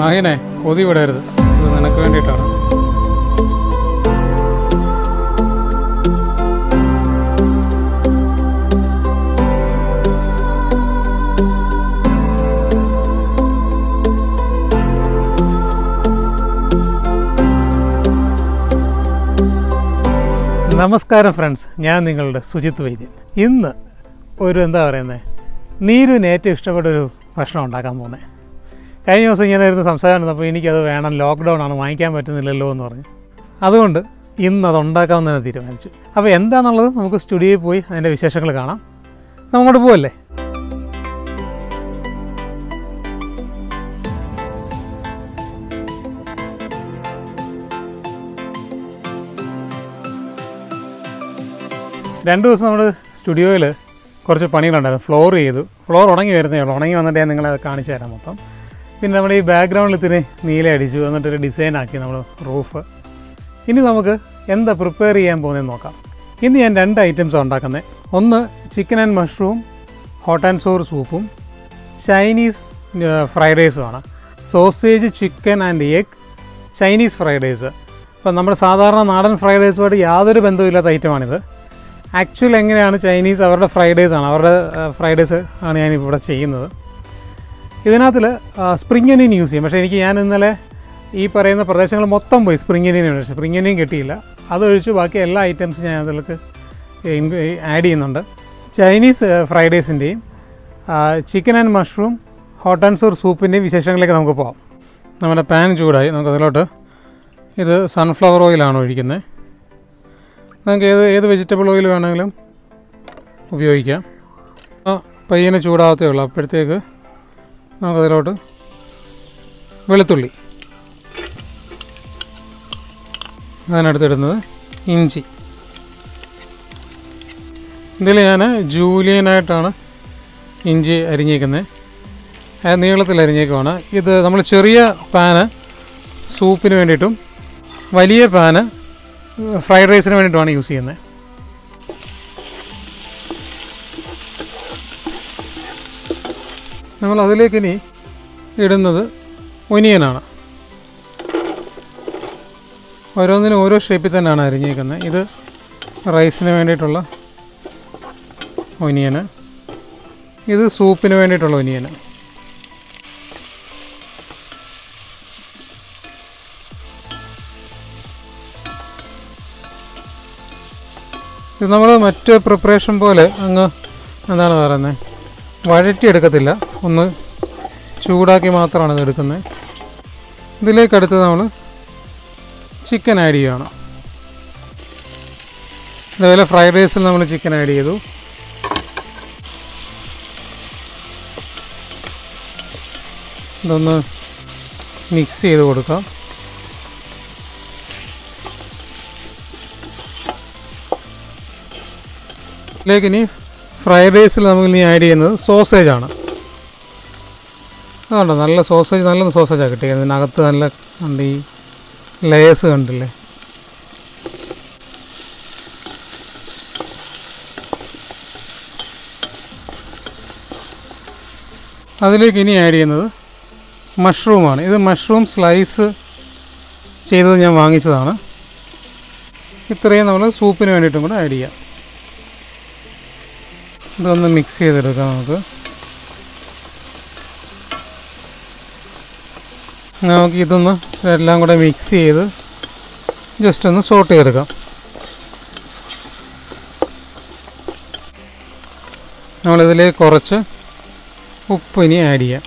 മാഹിനെ കൊതി വിടരുത് ഇത് നിനക്ക് വേണ്ടിയിട്ടാണ് നമസ്കാരം ഫ്രണ്ട്സ് ഞാൻ നിങ്ങളുടെ സുജിത് വൈദ്യൻ ഇന്ന് ഒരു എന്താ പറയുന്നത് നീരുവിന് ഏറ്റവും ഇഷ്ടപ്പെട്ട ഒരു ഭക്ഷണം ഉണ്ടാക്കാൻ പോകുന്നത് കഴിഞ്ഞ ദിവസം ഇങ്ങനെ ഇരുന്ന് സംസാരം അപ്പോൾ എനിക്കത് വേണം ലോക്ക്ഡൗൺ ആണ് വാങ്ങിക്കാൻ പറ്റുന്നില്ലല്ലോ എന്ന് പറഞ്ഞു അതുകൊണ്ട് ഇന്ന് അത് ഉണ്ടാക്കാമെന്ന് തന്നെ തീരുമാനിച്ചു അപ്പോൾ എന്താണെന്നുള്ളത് നമുക്ക് സ്റ്റുഡിയോയിൽ പോയി അതിൻ്റെ വിശേഷങ്ങൾ കാണാം നമ്മോട്ട് പോവല്ലേ രണ്ട് ദിവസം നമ്മൾ സ്റ്റുഡിയോയിൽ കുറച്ച് പണികളുണ്ടായിരുന്നു ഫ്ലോർ ചെയ്തു ഫ്ലോർ ഉണങ്ങി വരുന്നേ ഉള്ളൂ ഉണങ്ങി വന്നിട്ട് ഞാൻ നിങ്ങളെ കാണിച്ചു തരാം മൊത്തം പിന്നെ നമ്മുടെ ഈ ബാക്ക്ഗ്രൗണ്ടിൽ ഇത്തിരി നീല അടിച്ചു എന്നിട്ടൊരു ഡിസൈൻ ആക്കി നമ്മൾ റൂഫ് ഇനി നമുക്ക് എന്താ പ്രിപ്പയർ ചെയ്യാൻ പോകുന്നതെന്ന് നോക്കാം ഇന്ന് ഞാൻ രണ്ട് ഐറ്റംസ് ഉണ്ടാക്കുന്നത് ഒന്ന് chicken and mushroom hot and sour സൂപ്പും ചൈനീസ് ഫ്രൈഡ് റൈസുമാണ് sausage chicken and egg Chinese fried rice ഇപ്പം നമ്മുടെ സാധാരണ നാടൻ ഫ്രൈഡ് റൈസുമായിട്ട് യാതൊരു ബന്ധവുമില്ലാത്ത ഐറ്റമാണിത് ആക്ച്വൽ എങ്ങനെയാണ് ചൈനീസ് അവരുടെ ഫ്രൈഡ് റൈസ് ആണ് അവരുടെ ഫ്രൈഡ് റൈസ് ആണ് ഞാൻ ഇവിടെ ചെയ്യുന്നത് ഇതിനകത്തിൽ സ്പ്രിംഗ് ഒനിയൻ യൂസ് ചെയ്യും പക്ഷേ എനിക്ക് ഞാൻ ഇന്നലെ ഈ പറയുന്ന പ്രദേശങ്ങൾ മൊത്തം പോയി സ്പ്രിംഗ് ഒനിയൻ പക്ഷേ സ്പ്രിംഗ് ഒനിയൻ കിട്ടിയില്ല അതൊഴിച്ച് ബാക്കി എല്ലാ ഐറ്റംസും ഞാൻ അതിലേക്ക് ആഡ് ചെയ്യുന്നുണ്ട് ചൈനീസ് ഫ്രൈഡ് റൈസിൻ്റെയും chicken and mushroom hot and sour സൂപ്പിൻ്റെയും വിശേഷങ്ങളിലേക്ക് നമുക്ക് പോകാം നമ്മുടെ പാൻ ചൂടായി നമുക്ക് അതിലോട്ട് ഇത് സൺഫ്ലവർ ഓയിലാണ് ഒഴിക്കുന്നത് നമുക്ക് ഏത് ഏത് വെജിറ്റബിൾ ഓയിൽ വേണമെങ്കിലും ഉപയോഗിക്കാം ആ പയ്യനെ ചൂടാകത്തേ ഉള്ളൂ അപ്പോഴത്തേക്ക് നമുക്കതിലോട്ട് വെളുത്തുള്ളി അതിനടുത്തിടുന്നത് ഇഞ്ചി ഇതിൽ ഞാൻ ജൂലിയനായിട്ടാണ് ഇഞ്ചി അരിഞ്ഞേക്കുന്നത് അത് നീളത്തിൽ അരിഞ്ഞേക്കുവാണ് ഇത് നമ്മൾ ചെറിയ പാന് സൂപ്പിന് വേണ്ടിയിട്ടും വലിയ പാന് ഫ്രൈഡ് റൈസിന് വേണ്ടിയിട്ടുമാണ് യൂസ് ചെയ്യുന്നത് നമ്മൾ അതിലേക്ക് ഇനി ഇടുന്നത് ഒനിയനാണ് ഓരോന്നിനും ഓരോ ഷേപ്പിൽ തന്നെയാണ് അരിഞ്ഞേക്കുന്നത് ഇത് റൈസിന് വേണ്ടിയിട്ടുള്ള ഒനിയന് ഇത് സൂപ്പിന് വേണ്ടിയിട്ടുള്ള ഒനിയന് ഇത് നമ്മൾ മറ്റ് പ്രിപ്പറേഷൻ പോലെ അങ്ങ് എന്താണ് പറയുന്നത് വഴറ്റിയെടുക്കത്തില്ല ഒന്ന് ചൂടാക്കി മാത്രമാണ് ഇത് എടുക്കുന്നത് ഇതിലേക്ക് അടുത്ത് നമ്മൾ ചിക്കൻ ആഡ് ചെയ്യുകയാണ് ഇതേപോലെ ഫ്രൈഡ് റൈസിൽ നമ്മൾ ചിക്കൻ ആഡ് ചെയ്തു ഇതൊന്ന് മിക്സ് ചെയ്ത് കൊടുക്കാം ഇതിലേക്ക് ഇനി ഫ്രൈഡ് റൈസിൽ നമുക്ക് ഇനി ആഡ് ചെയ്യുന്നത് സോസേജ് ആണ് അതുകൊണ്ട് നല്ല സോസേജ് നല്ല സോസേജാണ് കിട്ടിയത് ഇതിനകത്ത് നല്ല ഉണ്ട് ഈ ലേയേഴ്സ് കണ്ടില്ലേ അതിലേക്ക് ഇനി ആഡ് ചെയ്യുന്നത് മഷ്റൂമാണ് ഇത് മഷ്റൂം സ്ലൈസ് ചെയ്തത് ഞാൻ വാങ്ങിച്ചതാണ് ഇത്രയും നമ്മൾ സൂപ്പിന് വേണ്ടിയിട്ടും കൂടെ ആഡ് ചെയ്യാം ഇതൊന്ന് മിക്സ് ചെയ്തെടുക്കാം നമുക്ക് നമുക്ക് ഇതൊന്ന് എല്ലാം കൂടെ മിക്സ് ചെയ്ത് ജസ്റ്റ് ഒന്ന് സോട്ട് ചെയ്തെടുക്കാം നമ്മളിതിലേക്ക് കുറച്ച് ഉപ്പ് ഇനി ആഡ് ചെയ്യാം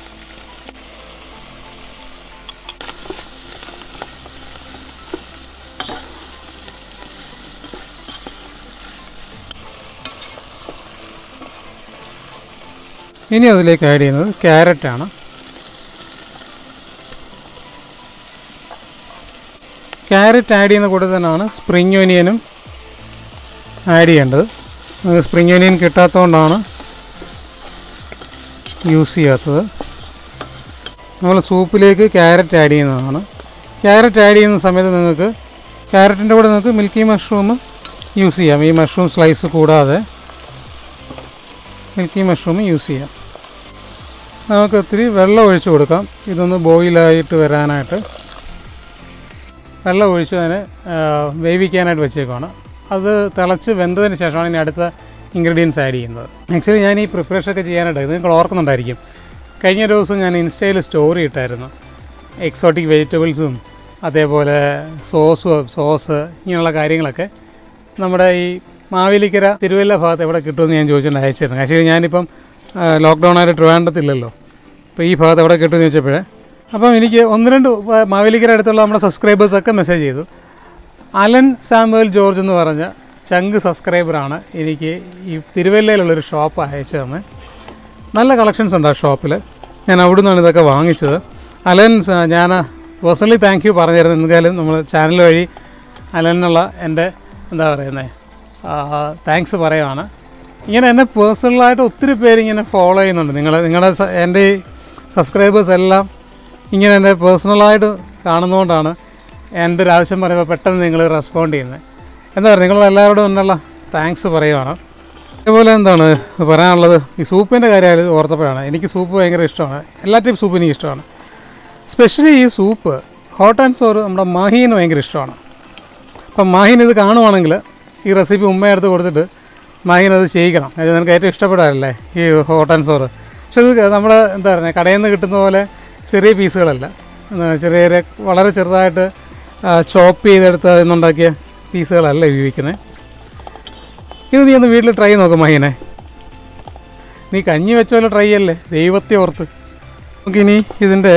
ഇനി അതിലേക്ക് ആഡ് ചെയ്യുന്നത് ക്യാരറ്റാണ് ക്യാരറ്റ് ആഡ് ചെയ്യുന്ന കൂടെ തന്നെയാണ് സ്പ്രിങ് ഒനിയനും ആഡ് ചെയ്യേണ്ടത് സ്പ്രിങ് ഒനിയൻ കിട്ടാത്തതുകൊണ്ടാണ് യൂസ് ചെയ്യാത്തത് നമ്മൾ സൂപ്പിലേക്ക് ക്യാരറ്റ് ആഡ് ചെയ്യുന്നതാണ് ക്യാരറ്റ് ആഡ് ചെയ്യുന്ന സമയത്ത് നിങ്ങൾക്ക് ക്യാരറ്റിൻ്റെ കൂടെ നിങ്ങൾക്ക് മിൽക്കി മഷ്റൂം യൂസ് ചെയ്യാം ഈ മഷ്റൂം സ്ലൈസ് കൂടാതെ മിൽക്കി മഷ്റൂം യൂസ് ചെയ്യാം നമുക്ക് ഒത്തിരി വെള്ളം ഒഴിച്ച് കൊടുക്കാം ഇതൊന്ന് ബോയിലായിട്ട് വരാനായിട്ട് വെള്ളം ഒഴിച്ച് അതിനെ ആ, വേവിക്കാനായിട്ട് വെച്ചേക്കുവാണ് അത് തിളച്ച് വെന്തതിന് ശേഷമാണ് ഇനി അടുത്ത ഇൻഗ്രീഡിയൻസ് ആഡ് ചെയ്യുന്നത് ആക്ച്വലി ഞാൻ ഈ പ്രിപ്പറേഷൻ ഒക്കെ ചെയ്യാനായിട്ട് ഇത് നിങ്ങൾ ഓർക്കുന്നുണ്ടായിരിക്കും കഴിഞ്ഞ ദിവസം ഞാൻ ഇൻസ്റ്റയിൽ സ്റ്റോറി ഇട്ടായിരുന്നു എക്സോട്ടിക് വെജിറ്റബിൾസും അതേപോലെ സോസും സോസ് ഇങ്ങനെയുള്ള കാര്യങ്ങളൊക്കെ നമ്മുടെ ഈ മാവേലിക്കര തിരുവല്ല ഭാഗത്ത് എവിടെ കിട്ടുമെന്ന് ഞാൻ ചോദിച്ചിട്ടുണ്ട് അയച്ചിരുന്നു ആക്ച്വലി ഞാനിപ്പം ലോക്ക്ഡൗൺ ആയിട്ട് ട്രിവാൻഡത്തില്ലല്ലോ അപ്പോൾ ഈ ഭാഗത്ത് എവിടെ കിട്ടുമെന്ന് ചോദിച്ചപ്പോഴേ അപ്പം എനിക്ക് ഒന്ന് രണ്ട് വ- മാവേലിക്കര അടുത്തുള്ള നമ്മുടെ സബ്സ്ക്രൈബേഴ്സൊക്കെ മെസ്സേജ് ചെയ്തു അലൻ സാമുവൽ ജോർജ് എന്ന് പറഞ്ഞ ചങ്ക് സബ്സ്ക്രൈബറാണ് എനിക്ക് ഈ തിരുവല്ലയിലുള്ളൊരു ഷോപ്പ് അയച്ചു തന്നെ നല്ല കളക്ഷൻസ് ഉണ്ട് ആ ഷോപ്പിൽ ഞാൻ അവിടെ നിന്നാണ് ഇതൊക്കെ വാങ്ങിച്ചത് അലൻ സ- ഞാൻ പേഴ്സണലി താങ്ക് യു പറഞ്ഞിരുന്നു എന്തായാലും നമ്മൾ ചാനൽ വഴി അലനുള്ള എൻ്റെ എന്താ പറയുന്നത് താങ്ക്സ് പറയുവാണ് ഇങ്ങനെ എന്നെ പേഴ്സണലായിട്ട് ഒത്തിരി പേര് ഇങ്ങനെ ഫോളോ ചെയ്യുന്നുണ്ട് നിങ്ങൾ നിങ്ങളുടെ സ- എൻ്റെ ഈ സബ്സ്ക്രൈബേഴ്സ് എല്ലാം ഇങ്ങനെ എൻ്റെ പേഴ്സണലായിട്ട് കാണുന്നതുകൊണ്ടാണ് എൻ്റെ ഒരു ആവശ്യം പറയുമ്പോൾ പെട്ടെന്ന് നിങ്ങൾ റെസ്പോണ്ട് ചെയ്യുന്നത് എന്താ പറയുക നിങ്ങളെല്ലാവരോടും എന്നുള്ള താങ്ക്സ് പറയുവാണ് അതേപോലെ എന്താണ് പറയാനുള്ളത് ഈ സൂപ്പിൻ്റെ കാര്യം ഓർത്തപ്പോഴാണ് എനിക്ക് സൂപ്പ് ഭയങ്കര ഇഷ്ടമാണ് എല്ലാ ടൈപ്പ് സൂപ്പ് എനിക്ക് ഇഷ്ടമാണ് സ്പെഷ്യലി ഈ സൂപ്പ് ഹോട്ട് ആൻഡ് സോറ് നമ്മുടെ മാഹീന് ഭയങ്കര ഇഷ്ടമാണ് അപ്പം മാഹീൻ ഇത് കാണുവാണെങ്കിൽ ഈ റെസിപ്പി ഉമ്മയെടുത്ത് കൊടുത്തിട്ട് മാഹീൻ അത് ചെയ്യിക്കണം അത് നിനക്ക് ഏറ്റവും ഇഷ്ടപ്പെടാറില്ലേ ഈ ഹോട്ട് ആൻഡ് സോറ് പക്ഷെ ഇത് നമ്മുടെ എന്താ പറയുക കടയിൽ നിന്ന് കിട്ടുന്ന പോലെ ചെറിയ പീസുകളല്ല എന്താ ചെറിയ ചെറിയ വളരെ ചെറുതായിട്ട് ചോപ്പ് ചെയ്തെടുത്ത് എന്നുണ്ടാക്കിയ പീസുകളല്ല ഉപയോഗിക്കുന്നത് ഇത് നീ ഒന്ന് വീട്ടിൽ ട്രൈ നോക്കും മഹീനെ നീ കഞ്ഞി വെച്ച പോലെ ട്രൈ അല്ലേ ദൈവത്തെ ഓർത്ത് നമുക്കിനി ഇതിൻ്റെ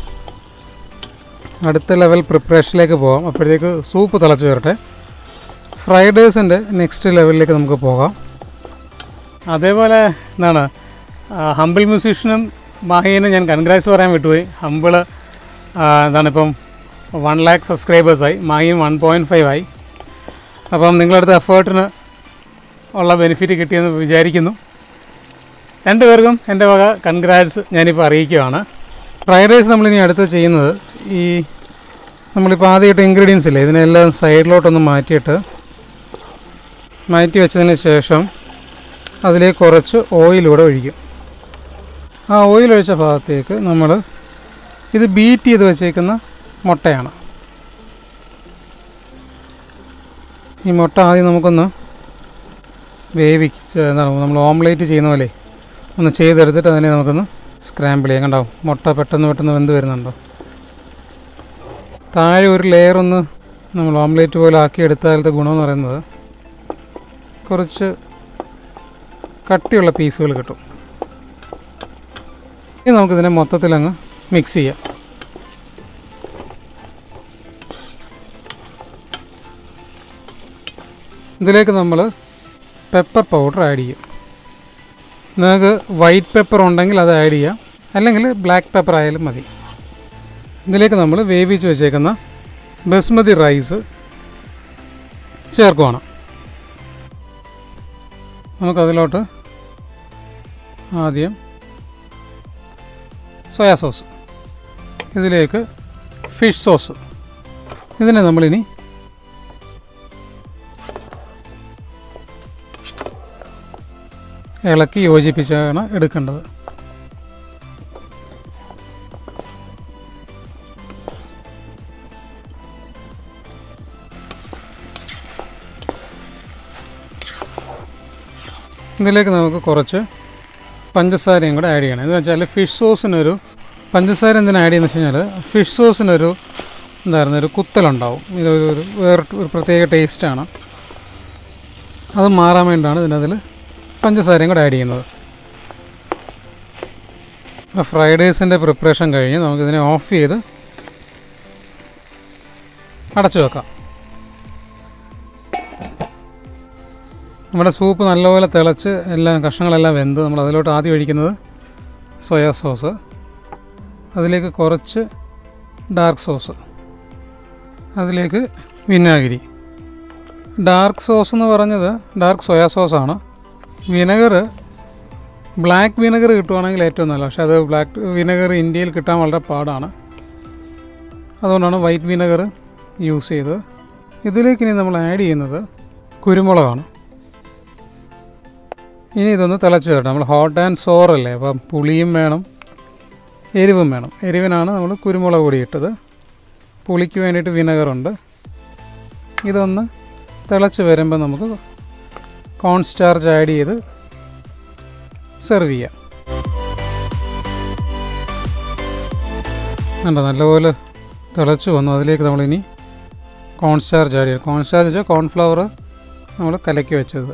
അടുത്ത ലെവൽ പ്രിപ്പറേഷനിലേക്ക് പോകാം അപ്പോഴത്തേക്ക് സൂപ്പ് തിളച്ച് വരട്ടെ ഫ്രൈഡ് റൈസിൻ്റെ നെക്സ്റ്റ് ലെവലിലേക്ക് നമുക്ക് പോകാം അതേപോലെ എന്താണ് ഹമ്പിൾ മ്യൂസീഷ്യനും മാഹീനും ഞാൻ കൺഗ്രാറ്റ്സ് പറയാൻ വിട്ടുപോയി ഹമ്പിള് എന്താണ് ഇപ്പം വൺ ലാക്ക് സബ്സ്ക്രൈബേഴ്സായി മാഹിയും വൺ പോയിൻറ്റ് ഫൈവ് ആയി അപ്പം നിങ്ങളടുത്ത എഫേർട്ടിന് ഉള്ള ബെനിഫിറ്റ് കിട്ടിയെന്ന് വിചാരിക്കുന്നു രണ്ടുപേർക്കും എൻ്റെ വക കൺഗ്രാറ്റ്സ് ഞാനിപ്പോൾ അറിയിക്കുകയാണ് ഫ്രൈഡ് റൈസ് നമ്മളിനി അടുത്ത് ചെയ്യുന്നത് ഈ നമ്മളിപ്പോൾ ആദ്യമായിട്ട് ഇൻഗ്രീഡിയൻസ് ഇല്ലേ ഇതിനെല്ലാം സൈഡിലോട്ടൊന്ന് മാറ്റിയിട്ട് മാറ്റി വെച്ചതിന് ശേഷം അതിലേക്ക് കുറച്ച് ഓയിലൂടെ ഒഴിക്കും ആ ഓയിൽ ഒഴിച്ച ഭാഗത്തേക്ക് നമ്മൾ ഇത് ബീറ്റ് ചെയ്ത് വെച്ചേക്കുന്ന മുട്ടയാണ് ഈ മുട്ട ആദ്യം നമുക്കൊന്ന് വേവിച്ച് എന്താണ് നമ്മൾ ഓംലേറ്റ് ചെയ്യുന്ന പോലെ ഒന്ന് ചെയ്തെടുത്തിട്ട് അതിനെ നമുക്കൊന്ന് സ്ക്രാമ്പിൾ ചെയ്യാം കണ്ടാവും മുട്ട പെട്ടെന്ന് പെട്ടെന്ന് വെന്ത് വരുന്നുണ്ടോ താഴെ ഒരു ലെയർ ഒന്ന് നമ്മൾ ഓംലേറ്റ് പോലെ ആക്കി എടുത്താലത്തെ ഗുണമെന്ന് പറയുന്നത് കുറച്ച് കട്ടിയുള്ള പീസുകൾ കിട്ടും ഇനി നമുക്കിതിനെ മൊത്തത്തിലങ്ങ് മിക്സ് ചെയ്യാം ഇതിലേക്ക് നമ്മൾ പെപ്പർ പൗഡർ ആഡ് ചെയ്യും നിങ്ങൾക്ക് വൈറ്റ് പെപ്പർ ഉണ്ടെങ്കിൽ അത് ആഡ് ചെയ്യാം അല്ലെങ്കിൽ ബ്ലാക്ക് പെപ്പർ ആയാലും മതി ഇതിലേക്ക് നമ്മൾ വേവിച്ച് വെച്ചേക്കുന്ന ബസ്മതി റൈസ് ചേർക്കുവാണ് നമുക്കതിലോട്ട് ആദ്യം സോയാ സോസ് ഇതിലേക്ക് ഫിഷ് സോസ് ഇതിനെ നമ്മളിനി ഇളക്കി യോജിപ്പിച്ചാണ് എടുക്കേണ്ടത് ഇതിലേക്ക് നമുക്ക് കുറച്ച് പഞ്ചസാരയും കൂടെ ആഡ് ചെയ്യണം എന്ന് വെച്ചാൽ ഫിഷ് സോസിനൊരു പഞ്ചസാര എന്തിനാ ആഡ് ചെയ്യുന്നത് വെച്ച് കഴിഞ്ഞാൽ ഫിഷ് സോസിനൊരു എന്തായിരുന്നു ഒരു കുത്തലുണ്ടാവും ഇതൊരു ഒരു വേറെ ഒരു പ്രത്യേക ടേസ്റ്റാണ് അത് മാറാൻ വേണ്ടിയാണ് ഇതിനതിൽ പഞ്ചസാരയും കൂടെ ആഡ് ചെയ്യുന്നത് അപ്പോൾ ഫ്രൈഡ് റൈസിൻ്റെ പ്രിപ്പറേഷൻ കഴിഞ്ഞ് നമുക്കിതിനെ ഓഫ് ചെയ്ത് അടച്ചു വെക്കാം നമ്മുടെ സൂപ്പ് നല്ലപോലെ തിളച്ച് എല്ലാം കഷ്ണങ്ങളെല്ലാം വെന്ത് നമ്മൾ അതിലോട്ട് ആദ്യം ഒഴിക്കുന്നത് സോയാ സോസ് അതിലേക്ക് കുറച്ച് ഡാർക്ക് സോസ് അതിലേക്ക് വിനാഗിരി ഡാർക്ക് സോസ് എന്ന് പറഞ്ഞത് ഡാർക്ക് സോയാ സോസാണ് വിനെഗർ ബ്ലാക്ക് വിനെഗർ കിട്ടുവാണെങ്കിൽ ഏറ്റവും നല്ല പക്ഷേ അത് ബ്ലാക്ക് വിനെഗർ ഇന്ത്യയിൽ കിട്ടാൻ വളരെ പാടാണ് അതുകൊണ്ടാണ് വൈറ്റ് വിനെഗർ യൂസ് ചെയ്തത് ഇതിലേക്ക് ഇനി നമ്മൾ ആഡ് ചെയ്യുന്നത് കുരുമുളകാണ് ഇനി ഇതൊന്ന് തിളച്ച് വരട്ടെ നമ്മൾ ഹോട്ട് ആൻഡ് സോറല്ലേ അപ്പം പുളിയും വേണം എരിവും വേണം എരിവിനാണ് നമ്മൾ കുരുമുളക് പൊടി ഇട്ടത് പുളിക്ക് വേണ്ടിയിട്ട് വിനെഗറുണ്ട് ഇതൊന്ന് തിളച്ച് വരുമ്പോൾ നമുക്ക് കോൺ സ്റ്റാർച്ച് ആഡ് ചെയ്ത് സെർവ് ചെയ്യാം കണ്ടോ നല്ലപോലെ തിളച്ച് വന്നു അതിലേക്ക് നമ്മളിനി കോൺ സ്റ്റാർച്ച് ആഡ് ചെയ്യും കോൺ സ്റ്റാർച്ച് വെച്ചാൽ കോൺഫ്ലവർ നമ്മൾ കലക്കി വെച്ചത്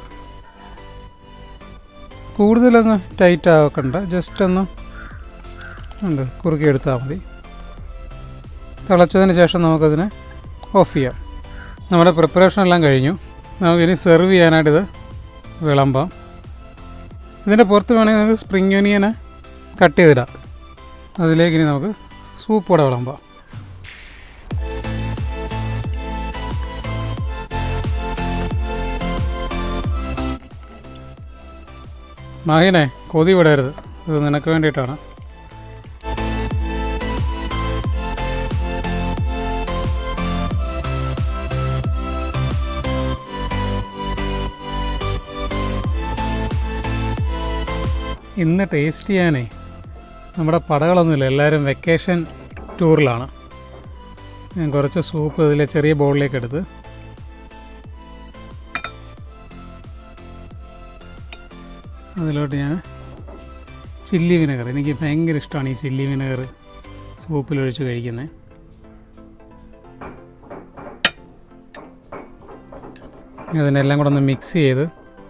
കൂടുതലങ്ങ് ടൈറ്റ് ആക്കണ്ട ജസ്റ്റ് ഒന്ന് ഉണ്ട് കുറുക്കി എടുത്താൽ മതി തിളച്ചതിന് ശേഷം നമുക്കതിനെ ഓഫ് ചെയ്യാം നമ്മുടെ പ്രിപ്പറേഷൻ എല്ലാം കഴിഞ്ഞു നമുക്കിനി സെർവ് ചെയ്യാനായിട്ട് ഇത് വിളമ്പാം ഇതിൻ്റെ പുറത്ത് വേണമെങ്കിൽ നമുക്ക് സ്പ്രിംഗ് ഒനിയനെ കട്ട് ചെയ്തിടാം അതിലേക്ക് ഇനി നമുക്ക് സൂപ്പ് കൂടെ വിളമ്പാം മാഹിനെ കൊതി വിടരുത് ഇത് നിനക്ക് വേണ്ടിയിട്ടാണ് ഇന്ന് ടേസ്റ്റ് ചെയ്യാനേ നമ്മുടെ പടകളൊന്നുമില്ല എല്ലാവരും വെക്കേഷൻ ടൂറിലാണ് ഞാൻ കുറച്ച് സൂപ്പ് ഇതിലെ ചെറിയ ബൗളിലേക്ക് എടുത്ത് അതിലോട്ട് ഞാൻ ചില്ലി വിനെഗർ എനിക്ക് ഭയങ്കര ഇഷ്ടമാണ് ഈ ചില്ലി വിനെഗർ സൂപ്പിലൊഴിച്ച് കഴിക്കുന്നത് അതിനെല്ലാം കൂടെ ഒന്ന് മിക്സ് ചെയ്ത്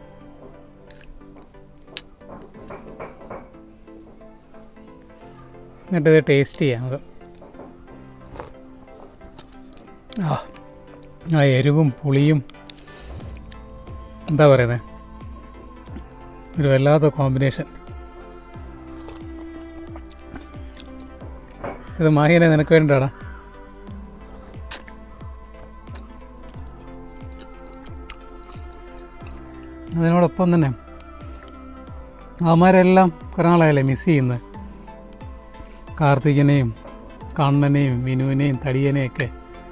എന്നിട്ട് ഇത് ടേസ്റ്റ് ചെയ്യാം നമുക്ക് ആ ആ എരിവും പുളിയും എന്താ പറയുന്നത് ഒരു വല്ലാത്ത കോമ്പിനേഷൻ ഇത് മാഹിനെ നിനക്ക് വേണ്ടിയിട്ടാണ് അതിനോടൊപ്പം തന്നെ അവന്മാരെല്ലാം കുറേ നാളായല്ലേ മിസ് ചെയ്യുന്നത് കാർത്തികനെയും കണ്ണനെയും വിനുവിനെയും തടിയനെയും ഒക്കെ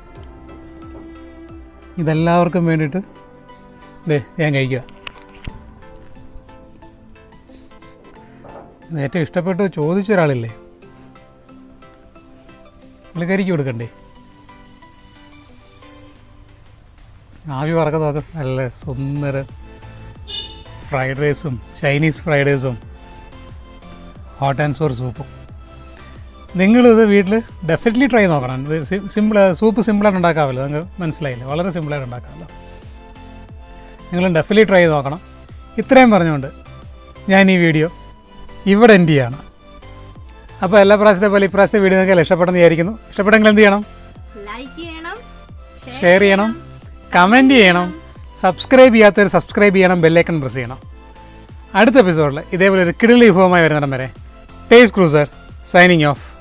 ഇതെല്ലാവർക്കും വേണ്ടിയിട്ട് ദേ ഞാൻ കഴിക്കുക ഇത് ഏറ്റവും ഇഷ്ടപ്പെട്ട് ചോദിച്ച ഒരാളില്ലേ പുള്ളിക്കാരിക്ക് കൊടുക്കണ്ടേ ആവി പറക്കുന്നതൊക്കെ നല്ല സുന്ദര ഫ്രൈഡ് റൈസും ചൈനീസ് ഫ്രൈഡ് റൈസും ഹോട്ട് ആൻഡ് സോർ സൂപ്പും നിങ്ങളിത് വീട്ടിൽ ഡെഫിനറ്റ്ലി ട്രൈ നോക്കണം ഇത് സിമ്പിൾ സൂപ്പ് സിമ്പിളായിട്ട് ഉണ്ടാക്കാമല്ലോ നിങ്ങൾക്ക് മനസ്സിലായില്ലേ വളരെ സിമ്പിളായിട്ട് ഉണ്ടാക്കാമല്ലോ നിങ്ങൾ ഡെഫിനറ്റ്ലി ട്രൈ ചെയ്ത് നോക്കണം ഇത്രയും പറഞ്ഞുകൊണ്ട് ഞാൻ ഈ വീഡിയോ ഇവിടെ എൻഡ് ചെയ്യാണ് അപ്പോൾ എല്ലാ പ്രാവശ്യത്തെ പോലെ ഇപ്രാവശ്യത്തെ വീഡിയോ നിങ്ങൾക്ക് ഇഷ്ടപ്പെടുന്ന വിചാരിക്കുന്നു ഇഷ്ടപ്പെട്ടെങ്കിൽ എന്ത് ചെയ്യണം ലൈക്ക് ചെയ്യണം ഷെയർ ചെയ്യണം കമൻറ്റ് ചെയ്യണം സബ്സ്ക്രൈബ് ചെയ്യാത്തവർ സബ്സ്ക്രൈബ് ചെയ്യണം ബെല്ലൈക്കൺ പ്രസ് ചെയ്യണം അടുത്ത എപ്പിസോഡിൽ ഇതേപോലെ ഒരു കിടലി വിഭവമായി വരുന്നിടം വരെ ടേസ്റ്റ് ക്രൂസർ സൈനിങ് ഓഫ്